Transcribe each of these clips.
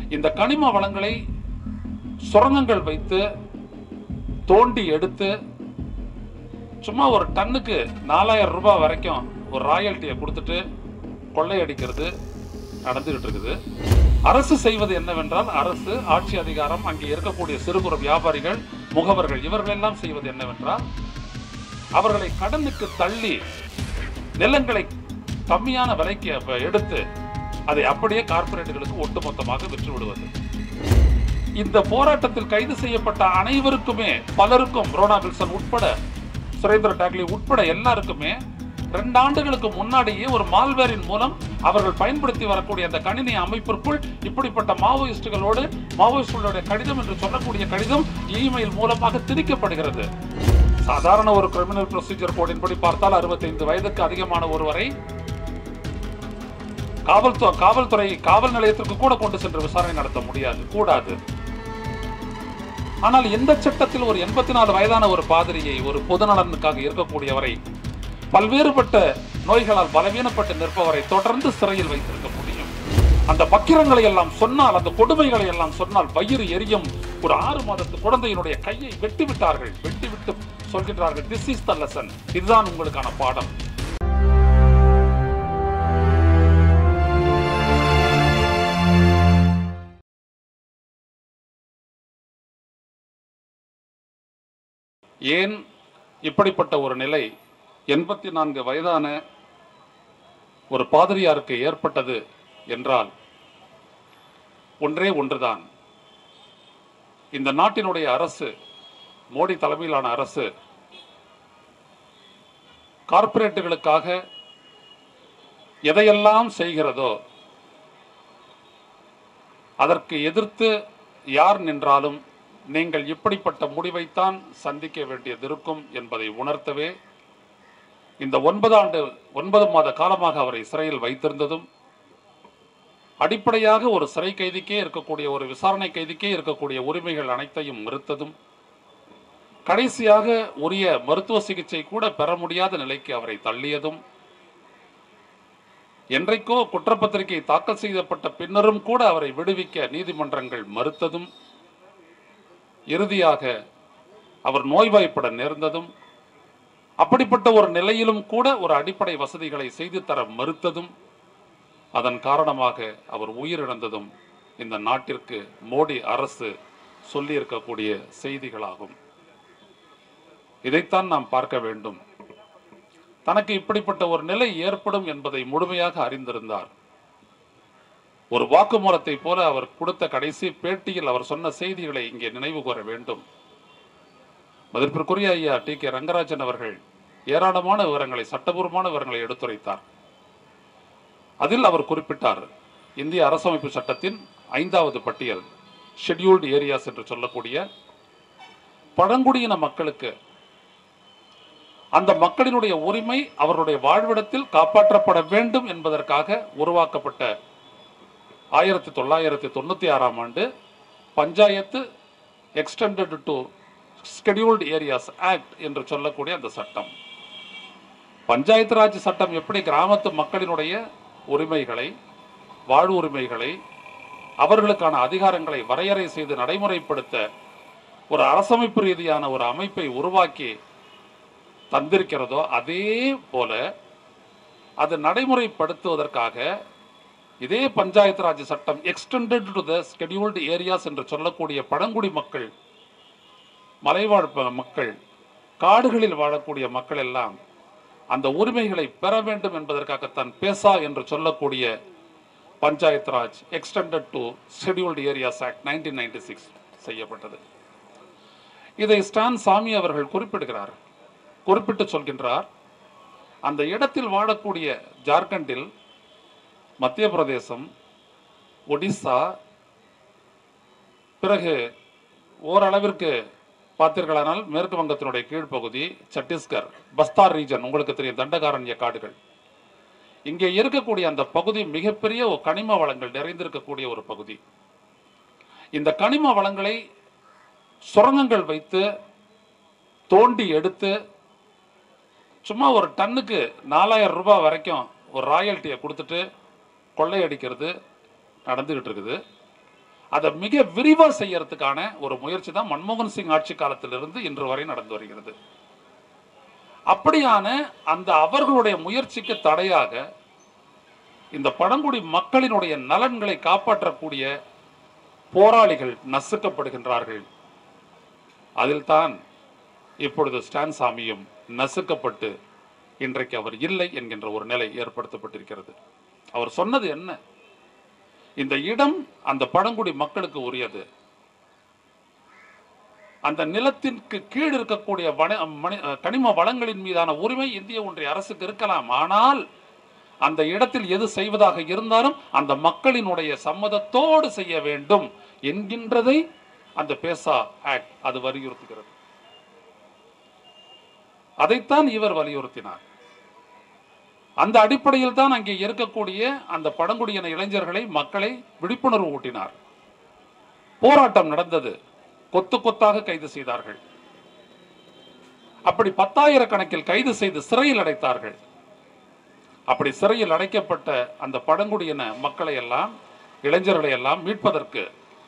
இந்த கனிம வளங்களை சுரங்கங்கள் வைத்து தோண்டி எடுத்து சும்மா ஒரு டன்னுக்கு நாலாயிரம் ரூபாய் வரைக்கும் ஒரு ராயல்ட்டியை கொடுத்துட்டு கொள்ளையடிக்கிறது நடந்துகிட்டு இருக்குது அரசு செய்வது என்னவென்றால் அரசு ஆட்சி அதிகாரம் அங்கே இருக்கக்கூடிய சிறு குறு வியாபாரிகள் முகவர்கள் இவர்கள் எல்லாம் செய்வது என்னவென்றால் அவர்களை கடனுக்கு தள்ளி நிலங்களை கம்மியான விலைக்கு அப்ப எடுத்து அதை அப்படியே கார்ப்பரேட்டுகளுக்கு ஒட்டுமொத்தமாக விற்று விடுவது இந்த போராட்டத்தில் கைது செய்யப்பட்ட அனைவருக்குமே பலருக்கும் ரோனா வில்சன் உட்பட சுரேந்திர டாக்லி உட்பட எல்லாருக்குமே ரெண்டு ஆண்டுகளுக்கு முன்னாடியே ஒரு மால்வேரின் மூலம் அவர்கள் பயன்படுத்தி வரக்கூடிய அந்த கணினி அமைப்பிற்குள் இப்படிப்பட்ட மாவோயிஸ்டுகளோடு மாவோயிஸ்டுகளுடைய கடிதம் என்று சொல்லக்கூடிய கடிதம் இமெயில் மூலமாக திணிக்கப்படுகிறது சாதாரண ஒரு கிரிமினல் ப்ரொசீஜர் கோடின்படி பார்த்தால் 65 வயதுக்கு அதிகமான ஒருவரை காவல்துறை காவல்துறை காவல் நிலையத்திற்கு கூட கொண்டு சென்று விசாரணை நடத்த முடியாது கூடாது ஆனால் எந்த சட்டத்தில் ஒரு எண்பத்தி நாலு வயதான ஒரு பாதிரியை ஒரு பொதுநலனுக்காக இருக்கக்கூடியவரை பல்வேறுபட்ட நோய்களால் பலவீனப்பட்டு நிற்பவரை தொடர்ந்து சிறையில் வைத்திருக்க முடியும் அந்த பக்கிரங்களை எல்லாம் சொன்னால் அந்த கொடுமைகளை எல்லாம் சொன்னால் வயிறு எரியும் ஒரு ஆறு மாதத்து குழந்தையினுடைய கையை வெட்டி விட்டார்கள் வெட்டி விட்டு சொல்கின்றார்கள் திஸ் இஸ் த லெசன் இதுதான் உங்களுக்கான பாடம் ஏன் இப்படிப்பட்ட ஒரு நிலை எண்பத்தி நான்கு வயதான ஒரு பாதிரியாருக்கு ஏற்பட்டது என்றால் ஒன்றே ஒன்றுதான் இந்த நாட்டினுடைய அரசு மோடி தலைமையிலான அரசு கார்ப்பரேட்டுகளுக்காக எதையெல்லாம் செய்கிறதோ அதற்கு எதிர்த்து யார் நின்றாலும் நீங்கள் இப்படிப்பட்ட முடிவைத்தான் சந்திக்க வேண்டியது இருக்கும் என்பதை உணர்த்தவே இந்த ஒன்பது ஆண்டு ஒன்பது மாத காலமாக அவரை சிறையில் வைத்திருந்ததும் அடிப்படையாக ஒரு சிறை கைதிக்கே இருக்கக்கூடிய ஒரு விசாரணை கைதிக்கே இருக்கக்கூடிய உரிமைகள் அனைத்தையும் மறுத்ததும் கடைசியாக உரிய மருத்துவ சிகிச்சை கூட பெற முடியாத நிலைக்கு அவரை தள்ளியதும் என்றைக்கோ குற்றப்பத்திரிகை தாக்கல் செய்யப்பட்ட பின்னரும் கூட அவரை விடுவிக்க நீதிமன்றங்கள் மறுத்ததும் இறுதியாக அவர் நோய்வாய்ப்பட நேர்ந்ததும் அப்படிப்பட்ட ஒரு நிலையிலும் கூட ஒரு அடிப்படை வசதிகளை செய்து தர மறுத்ததும் அதன் காரணமாக அவர் உயிரிழந்ததும் இந்த நாட்டிற்கு மோடி அரசு சொல்லியிருக்கக்கூடிய செய்திகளாகும் இதைத்தான் நாம் பார்க்க வேண்டும் தனக்கு இப்படிப்பட்ட ஒரு நிலை ஏற்படும் என்பதை முழுமையாக அறிந்திருந்தார் ஒரு வாக்குமூலத்தை போல அவர் கொடுத்த கடைசி பேட்டியில் அவர் சொன்ன செய்திகளை இங்கே நினைவு கூற வேண்டும் மதிப்பிற்குரிய ஐயா டி கே ரங்கராஜன் அவர்கள் ஏராளமான விவரங்களை சட்டபூர்வமான விவரங்களை எடுத்துரைத்தார் அதில் அவர் குறிப்பிட்டார் இந்திய அரசமைப்பு சட்டத்தின் ஐந்தாவது பட்டியல் ஷெட்யூல்டு ஏரியாஸ் என்று சொல்லக்கூடிய பழங்குடியின மக்களுக்கு அந்த மக்களினுடைய உரிமை அவருடைய வாழ்விடத்தில் காப்பாற்றப்பட வேண்டும் என்பதற்காக உருவாக்கப்பட்ட ஆயிரத்தி தொள்ளாயிரத்தி தொண்ணூத்தி ஆறாம் ஆண்டு panchayat extended to scheduled areas act என்று சொல்லக்கூடிய அந்த சட்டம் பஞ்சாயத்து ராஜ் சட்டம் எப்படி கிராமத்து மக்களினுடைய உரிமைகளை வாழ்வுரிமைகளை அவர்களுக்கான அதிகாரங்களை வரையறை செய்து நடைமுறைப்படுத்த ஒரு அரசமைப்பு ரீதியான ஒரு அமைப்பை உருவாக்கி தந்திருக்கிறதோ அதே போல அது நடைமுறைப்படுத்துவதற்காக இதே பஞ்சாயத்து ராஜ் சட்டம் extended to the scheduled areas என்று சொல்லக்கூடிய பழங்குடி மக்கள் மலைவாழ் ப- மக்கள் காடுகளில் வாழக்கூடிய மக்கள் எல்லாம் அந்த உரிமைகளை பெற வேண்டும் என்பதற்காகத்தான் பேசா என்று சொல்லக்கூடிய Panchayat Raj extended to scheduled areas act nineteen ninety six செய்யப்பட்டது இதை ஸ்டான் சாமி அவர்கள் குறிப்பிடுகிறார் குறிப்பிட்டு சொல்கின்றார் அந்த இடத்தில் வாழக்கூடிய ஜார்க்கண்டில் மத்திய பிரதேசம் ஒடிசா பிறகு ஓரளவிற்கு பார்த்தீர்களானால் மேற்கு வங்கத்தினுடைய கீழ்ப்பகுதி சத்தீஸ்கர் பஸ்தார் ரீஜன் உங்களுக்கு தெரியும் தண்டகாரண்ய காடுகள் இங்கே இருக்கக்கூடிய அந்த பகுதி மிகப்பெரிய ஒரு கனிம வளங்கள் நிறைந்திருக்கக்கூடிய ஒரு பகுதி இந்த கனிம வளங்களை சுரங்கங்கள் வைத்து தோண்டி எடுத்து சும்மா ஒரு டன்னுக்கு நாலாயிரம் ரூபாய் வரைக்கும் ஒரு ராயல்ட்டியை கொடுத்துட்டு கொள்ளையடிக்கிறது நடந்துகிட்டு இருக்குது அதை மிக விரிவா செய்யறதுக்கான ஒரு முயற்சி தான் மன்மோகன் சிங் ஆட்சி காலத்திலிருந்து இன்று வரை நடந்து வருகிறது அப்படியான அந்த அவர்களுடைய முயற்சிக்கு தடையாக இந்த பழங்குடி மக்களினுடைய நலன்களை காப்பாற்றக்கூடிய போராளிகள் நசுக்கப்படுகின்றார்கள் அதில் தான் இப்பொழுது ஸ்டான் சாமியும் நசுக்கப்பட்டு இன்றைக்கு அவர் இல்லை என்கின்ற ஒரு நிலை ஏற்படுத்தப்பட்டிருக்கிறது அவர் சொன்னது என்ன இந்த இடம் அந்த பழங்குடி மக்களுக்கு உரியது அந்த நிலத்திற்கு கீழ் இருக்கக்கூடிய வன மனி- கனிம வளங்களின் மீதான உரிமை இந்திய ஒன்றிய அரசுக்கு இருக்கலாம் ஆனால் அந்த இடத்தில் எது செய்வதாக இருந்தாலும் அந்த மக்களினுடைய சம்மதத்தோடு செய்ய வேண்டும் என்கின்றதை அந்த பேசா ஆக்ட் அது வலியுறுத்துகிறது அதைத்தான் இவர் வலியுறுத்தினார் அந்த அடிப்படையில் தான் அங்கே இருக்கக்கூடிய அந்த பழங்குடியின இளைஞர்களை மக்களை விழிப்புணர்வு ஊட்டினார் போராட்டம் நடந்தது கொத்து கொத்தாக கைது செய்தார்கள் அப்படி பத்தாயிரக்கணக்கில் கைது செய்து சிறையில் அடைத்தார்கள் அப்படி சிறையில் அடைக்கப்பட்ட அந்த பழங்குடியின மக்களை எல்லாம் இளைஞர்களை எல்லாம் மீட்பதற்கு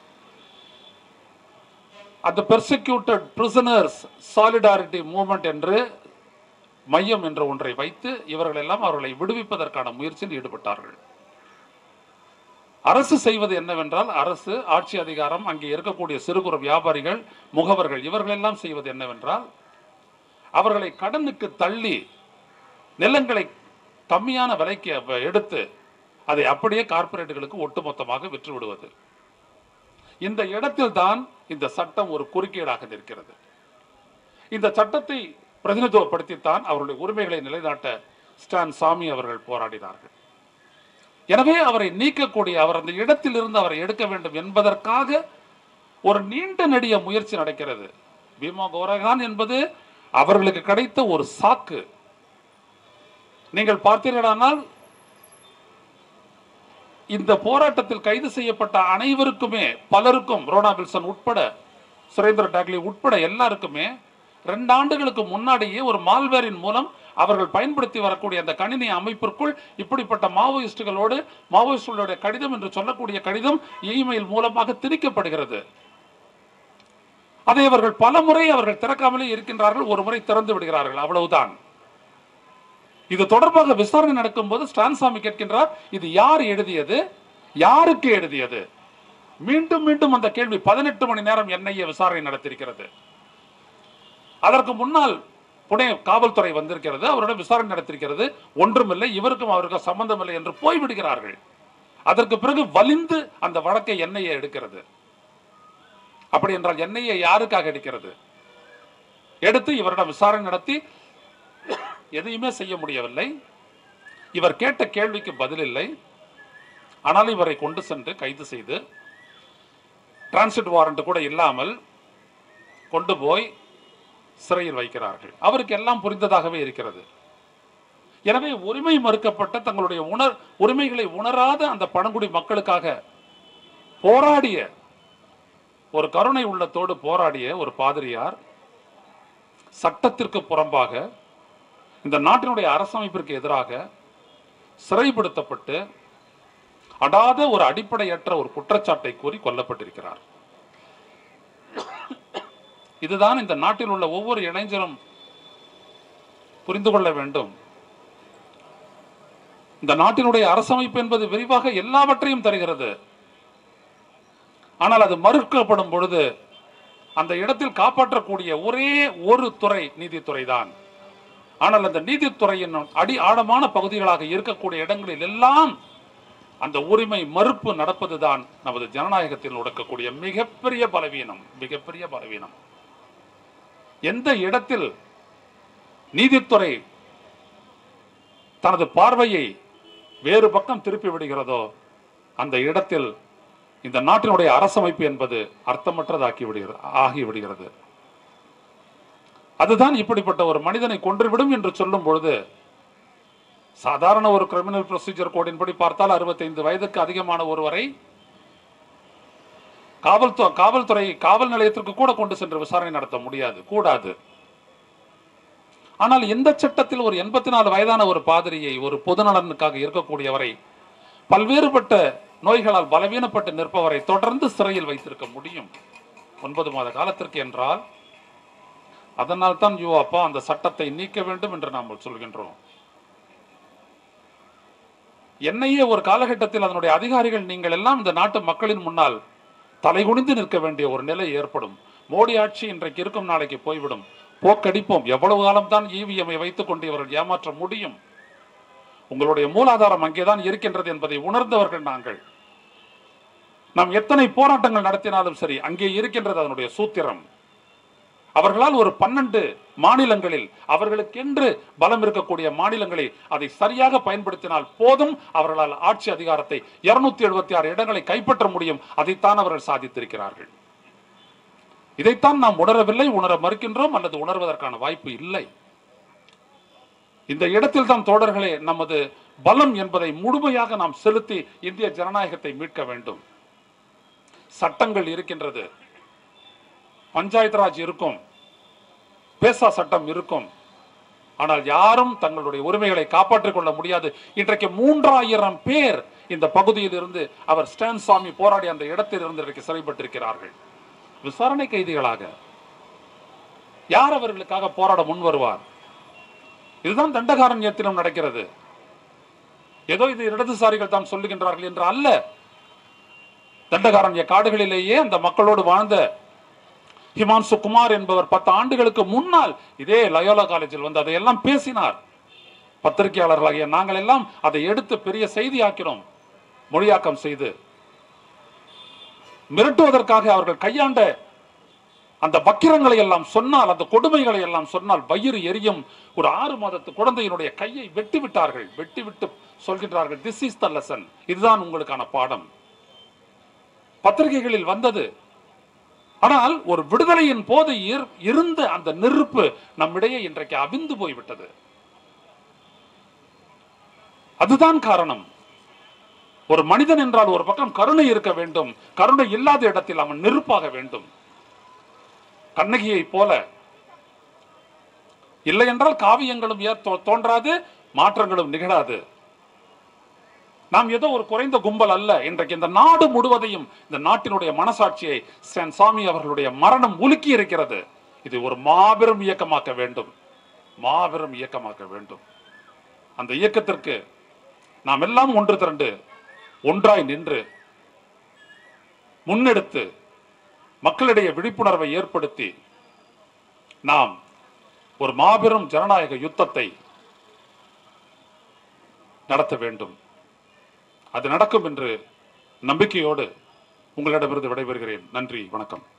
அந்த பெர்சிக்யூட்டட் பிரிசனர்ஸ் சாலிடாரிட்டி மூவ்மெண்ட் என்று மையம் என்ற ஒன்றை வைத்து இவர்கள் எல்லாம் அவர்களை விடுவிப்பதற்கான முயற்சியில் ஈடுபட்டார்கள் அரசு செய்வது என்னவென்றால் அரசு ஆட்சி அதிகாரம் அங்கே இருக்கக்கூடிய சிறு குறு வியாபாரிகள் முகவர்கள் இவர்கள் எல்லாம் செய்வது என்னவென்றால் அவர்களை கடனுக்கு தள்ளி நிலங்களை கம்மியான விலைக்கு அவ- எடுத்து அதை அப்படியே கார்ப்பரேட்டுகளுக்கு ஒட்டுமொத்தமாக விற்று விடுவது இந்த இடத்தில் தான் இந்த சட்டம் ஒரு குறுக்கீடாக நிற்கிறது இந்த சட்டத்தை பிரதிநிதித்துவப்படுத்தித்தான் அவருடைய உரிமைகளை நிலைநாட்ட ஸ்டான் சாமி அவர்கள் போராடினார்கள் எனவே அவரை நீக்கக்கூடிய அவர் அந்த இடத்தில் இருந்து அவரை எடுக்க வேண்டும் என்பதற்காக ஒரு நீண்ட நெடிய முயற்சி நடக்கிறது பீமா கோரகான் என்பது அவர்களுக்கு கிடைத்த ஒரு சாக்கு நீங்கள் பார்த்தீர்களானால் இந்த போராட்டத்தில் கைது செய்யப்பட்ட அனைவருக்குமே பலருக்கும் ரோனா வில்சன் உட்பட சுரேந்திர டாக்லி உட்பட எல்லாருக்குமே ரெண்டு ஆண்டுகளுக்கு முன்னாடியே ஒரு மால்வேரின் மூலம் அவர்கள் பயன்படுத்தி வரக்கூடிய அந்த கணினி அமைப்பிற்குள் இப்படிப்பட்ட மாவோயிஸ்டுகளோடு மாவோயிஸ்டுகளுடைய கடிதம் என்று சொல்லக்கூடிய கடிதம் இமெயில் மூலமாக திணிக்கப்படுகிறது அதை அவர்கள் பல முறை அவர்கள் திறக்காமலே இருக்கின்றார்கள் ஒரு முறை திறந்து விடுகிறார்கள் அவ்வளவுதான் இது தொடர்பாக விசாரணை நடக்கும்போது ஸ்டான்சாமி கேட்கின்றார் இது யார் எழுதியது யாருக்கு எழுதியது மீண்டும் மீண்டும் அந்த கேள்வி பதினெட்டு மணி நேரம் என்ஐஏ விசாரணை நடத்திருக்கிறது அதற்கு முன்னால் புனே காவல்துறை வந்திருக்கிறது அவரிடம் விசாரணை நடத்திருக்கிறது ஒன்றுமில்லை இவருக்கும் அவருக்கும் சம்பந்தமில்லை என்று போய்விடுகிறார்கள் அதற்கு பிறகு வலிந்து அந்த வழக்கை என்ஐஏ எடுக்கிறது அப்படி என்றால் என்ஐஏ யாருக்காக எடுக்கிறது எடுத்து இவரிடம் விசாரணை நடத்தி எதையுமே செய்ய முடியவில்லை இவர் கேட்ட கேள்விக்கு பதில் இல்லை ஆனால் இவரை கொண்டு சென்று கைது செய்து டிரான்சிட் வாரண்ட் கூட இல்லாமல் கொண்டு போய் சிறையில் வைக்கிறார்கள் அவருக்கு எல்லாம் புரிந்ததாகவே இருக்கிறது எனவே உரிமை மறுக்கப்பட்ட தங்களுடைய உணர் உரிமைகளை உணராத அந்த பழங்குடி மக்களுக்காக போராடிய ஒரு கருணை உள்ளத்தோடு போராடிய ஒரு பாதிரியார் சட்டத்திற்கு புறம்பாக இந்த நாட்டினுடைய அரசமைப்பிற்கு எதிராக சிறைப்படுத்தப்பட்டு அடாத ஒரு அடிப்படையற்ற ஒரு குற்றச்சாட்டை கூறி கொல்லப்பட்டிருக்கிறார் இதுதான் இந்த நாட்டில் உள்ள ஒவ்வொரு இளைஞரும் புரிந்து கொள்ள வேண்டும் இந்த நாட்டினுடைய அரசமைப்பு என்பது விரிவாக எல்லாவற்றையும் தருகிறது ஆனால் அது மறுக்கப்படும் பொழுது அந்த இடத்தில் காப்பாற்றக்கூடிய ஒரே ஒரு துறை நீதித்துறை தான் ஆனால் அந்த நீதித்துறையின் அடி ஆழமான பகுதிகளாக இருக்கக்கூடிய இடங்களில் எல்லாம் அந்த உரிமை மறுப்பு நடப்பதுதான் நமது ஜனநாயகத்தில் நடக்கக்கூடிய மிகப்பெரிய பலவீனம் மிகப்பெரிய பலவீனம் எந்த இடத்தில் நீதித்துறை தனது பார்வையை வேறு பக்கம் திருப்பி விடுகிறதோ அந்த இடத்தில் இந்த நாட்டினுடைய அரசமைப்பு என்பது அர்த்தமற்றதாக்கி விடுகிறது ஆகிவிடுகிறது அதுதான் இப்படிப்பட்ட ஒரு மனிதனை கொன்றுவிடும் என்று சொல்லும் பொழுது சாதாரண ஒரு கிரிமினல் ப்ரொசீஜர் கோடின்படி பார்த்தால் அறுபத்தைந்து வயதுக்கு அதிகமான ஒருவரை காவல்துறை காவல்துறை காவல் நிலையத்திற்கு கூட கொண்டு சென்று விசாரணை நடத்த முடியாது கூடாது ஆனால் இந்த சட்டத்தில் ஒரு எண்பத்தி நாலு வயதான ஒரு பாதிரியை ஒரு பொதுநலனுக்காக இருக்கக்கூடியவரை பல்வேறுபட்ட நோய்களால் பலவீனப்பட்டு நிற்பவரை தொடர்ந்து சிறையில் வைத்திருக்க முடியும் ஒன்பது மாத காலத்திற்கு என்றால் அதனால் தான் யோ அப்பா அந்த சட்டத்தை நீக்க வேண்டும் என்று நாம் சொல்கின்றோம் என்னையே ஒரு காலகட்டத்தில் அதனுடைய அதிகாரிகள் நீங்கள் எல்லாம் இந்த நாட்டு மக்களின் முன்னால் தலைகுனிந்து நிற்க வேண்டிய ஒரு நிலை ஏற்படும் மோடி ஆட்சி இன்றைக்கு இருக்கும் நாளைக்கு போய்விடும் போக்கடிப்போம் எவ்வளவு காலம் தான் இவிஎம்ஐ வைத்துக் கொண்டு இவர்கள் ஏமாற்ற முடியும் உங்களுடைய மூலாதாரம் அங்கேதான் இருக்கின்றது என்பதை உணர்ந்தவர்கள் நாங்கள் நாம் எத்தனை போராட்டங்கள் நடத்தினாலும் சரி அங்கே இருக்கின்றது அதனுடைய சூத்திரம் அவர்களால் ஒரு பன்னெண்டு மாநிலங்களில் அவர்களுக்கென்று பலம் இருக்கக்கூடிய மாநிலங்களை அதை சரியாக பயன்படுத்தினால் போதும் அவர்களால் ஆட்சி அதிகாரத்தை இருநூத்தி எழுபத்தி ஆறு இடங்களை கைப்பற்ற முடியும் அதைத்தான் அவர்கள் சாதித்திருக்கிறார்கள் இதைத்தான் நாம் உணரவில்லை உணர மறுக்கின்றோம் அல்லது உணர்வதற்கான வாய்ப்பு இல்லை இந்த இடத்தில் தான் தோழர்களே நமது பலம் என்பதை முழுமையாக நாம் செலுத்தி இந்திய ஜனநாயகத்தை மீட்க வேண்டும் சட்டங்கள் இருக்கின்றது பஞ்சாயத்து ராஜ் இருக்கும் பேசா சட்டம் இருக்கும் ஆனால் யாரும் தங்களுடைய உரிமைகளை காப்பாற்றிக் கொள்ள முடியாது இன்றைக்கு மூன்றாயிரம் பேர் இந்த பகுதியில் இருந்து அவர் ஸ்டான் சாமி போராடி அந்த இடத்தில் இருந்து இன்றைக்கு சிறைப்பட்டிருக்கிறார்கள் விசாரணை கைதிகளாக யார் அவர்களுக்காக போராட முன் வருவார் இதுதான் தண்டகாரண்யத்திலும் நடக்கிறது ஏதோ இது இடதுசாரிகள் தான் சொல்லுகின்றார்கள் என்று அல்ல தண்டகாரண்ய காடுகளிலேயே அந்த மக்களோடு வாழ்ந்த ஹிமான்சு குமார் என்பவர் பத்து ஆண்டுகளுக்கு முன்னால் இதே லயோலா காலேஜில் வந்து அதையெல்லாம் பேசினார் பத்திரிகையாளர்களாகிய நாங்கள் எல்லாம் அதை எடுத்து பெரிய செய்தியாக்கினோம் மொழியாக்கம் செய்து மிரட்டுவதற்காக அவர்கள் கையாண்ட அந்த வக்கிரங்களை எல்லாம் சொன்னால் அந்த கொடுமைகளை எல்லாம் சொன்னால் வயிறு எரியும் ஒரு ஆறு மாதத்து குழந்தையினுடைய கையை வெட்டி விட்டார்கள் வெட்டி விட்டு சொல்கின்றார்கள் திஸ் இஸ் த லெசன் இதுதான் உங்களுக்கான பாடம் பத்திரிகைகளில் வந்தது ஆனால் ஒரு விடுதலையின் போது இர்- இருந்த அந்த நெருப்பு நம்மிடையே இன்றைக்கு அவிந்து போய்விட்டது அதுதான் காரணம் ஒரு மனிதன் என்றால் ஒரு பக்கம் கருணை இருக்க வேண்டும் கருணை இல்லாத இடத்தில் அவன் நெருப்பாக வேண்டும் கண்ணகியை போல இல்லை என்றால் காவியங்களும் ஏற் தோ- தோன்றாது மாற்றங்களும் நிகழாது நாம் ஏதோ ஒரு குறைந்த கும்பல் அல்ல இன்றைக்கு இந்த நாடு முழுவதையும் இந்த நாட்டினுடைய மனசாட்சியை சென் சாமி அவர்களுடைய மரணம் உலுக்கி இருக்கிறது இது ஒரு மாபெரும் இயக்கமாக்க வேண்டும் மாபெரும் இயக்கமாக்க வேண்டும் அந்த இயக்கத்திற்கு நாம் எல்லாம் ஒன்று திரண்டு ஒன்றாய் நின்று முன்னெடுத்து மக்களிடையே விழிப்புணர்வை ஏற்படுத்தி நாம் ஒரு மாபெரும் ஜனநாயக யுத்தத்தை நடத்த வேண்டும் அது நடக்கும் என்று நம்பிக்கையோடு உங்களிடமிருந்து விடைபெறுகிறேன் நன்றி வணக்கம்